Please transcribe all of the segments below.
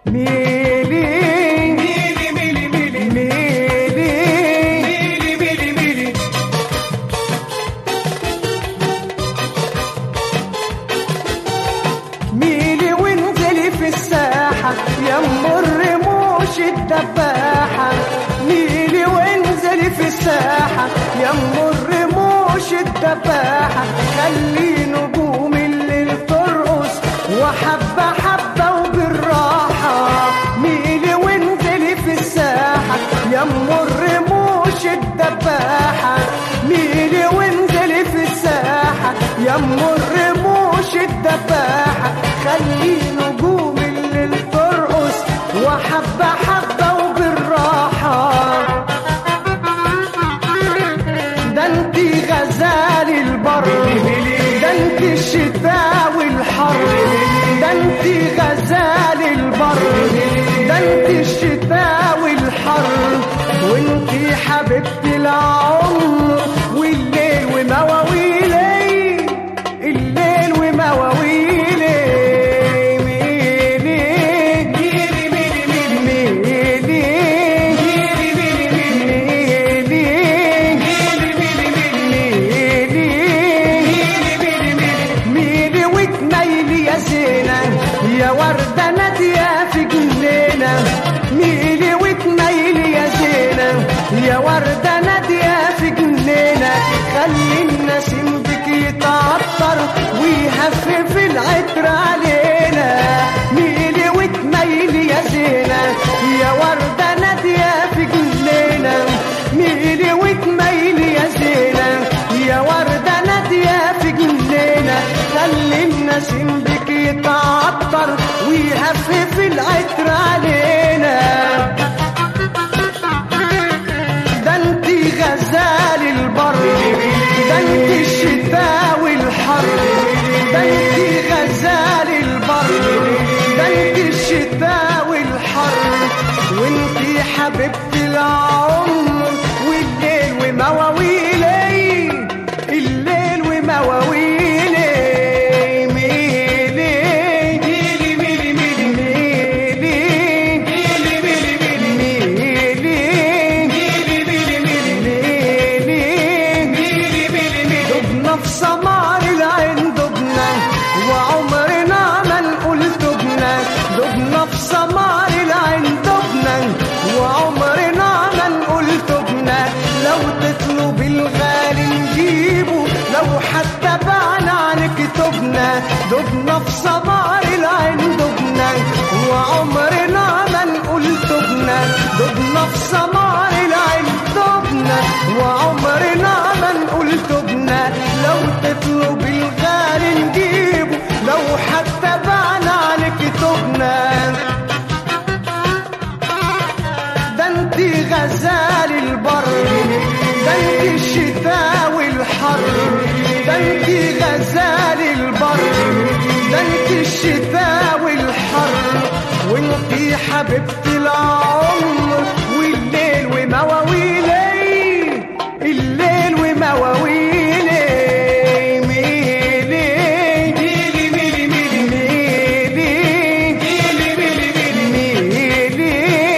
ميلي ميلي ميلي ميلي ميلي ميلي ميلي ميلي ميلي وانزلي في الساحة يا ام الرموش الدباحة ميلي وانزلي في الساحة يا ام الرموش الدباحة خلي نجوم الليل ترقص وحبة حبة وبالراحة ميلي وانزلي في الساحة يا ام الرموش الدباحة ميلي وانزلي في الساحة يا ام الرموش الدباحة خلي نجوم الليل ترقص وحبة حبة وبالراحة ده انت غزال البر ده انت الشتاء والحر ده انت غزال البر ده انت الشتاء والحر وانت حبيبتي العمر والليل ومواويلي الليل ومواويلي ميلي ميلي ميلي ميلي ميلي ميلي ميلي وتميلي يا زينة يا وردة نادية في جنينة ميلي وتميلي يا زينة يا وردة نادية في جنينة خلي النسيم بك يتعطر ويهفف العطر علينا ميلي وتميلي يا زينة يا وردة نادية في جنينة ميلي وتميلي يا زينة يا وردة نادية في جنينة خلي النسيم بك يتعطر ويهفف العطر علينا ده انت غزال البر ده انت الشتاء والحر ده انت غزال البر ده انت الشتاء والحر وانت حبيبتي العمر والليل ومواويلي الليل ومواويلي ميلي ميلي ميلي ميلي ميلي ميلي ميلي ميلي ميلي دبنا في سمار العين دبنا وعمرنا ما نقول دبنا دبنا في سمار العين دبنا وعمرنا ما نقول دبنا لو تطلب الغالي نجيبه لو حتى بعنا عن كتبنا دبنا في سمار العين دبنا وعمرنا ما نقول دبنا دبنا في سمار العين دبنا وعمرنا ما نقول دبنا لو تطلب الغالي نجيبه لو حتى بعنا عن كتبنا ده انت غزال البر ده انت الشتاء والحر ده انت غزال البر ده انت الشتاء والحر وانت حبيبتي العمر والليل ومواويلي الليل ومواويلي ميلي ميلي ميلي ميلي ميلي ميلي ميلي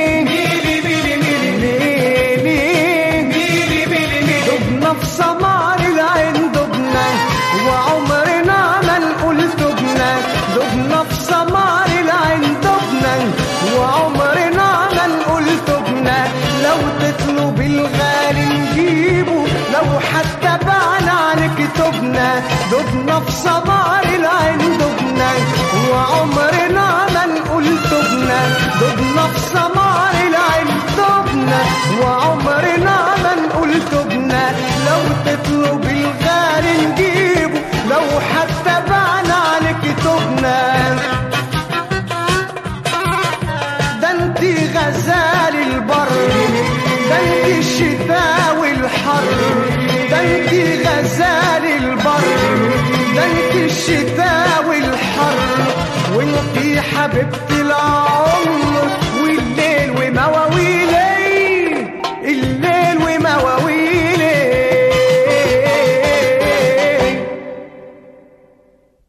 دبنا في سمار العين دبنا وعمرنا ما نقول دبنا دبنا في سمار العين دبنا وعمرنا ما نقول دبنا لو تطلب الغالي نجيبه لو حتى بعنا عن كتبنا دبنا في سمار العين دبنا وعمرنا ما نقول دبنا دبنا في سمار العين دبنا وعمرنا ما نقول دبنا لو تطلب الغالي نجيبه لو حتى بعنا عن كتبنا ده انت غزال البر ده انت الشتاء والحر ده انت غزال البر ده انت الشتاء والحر وانت حبيبتي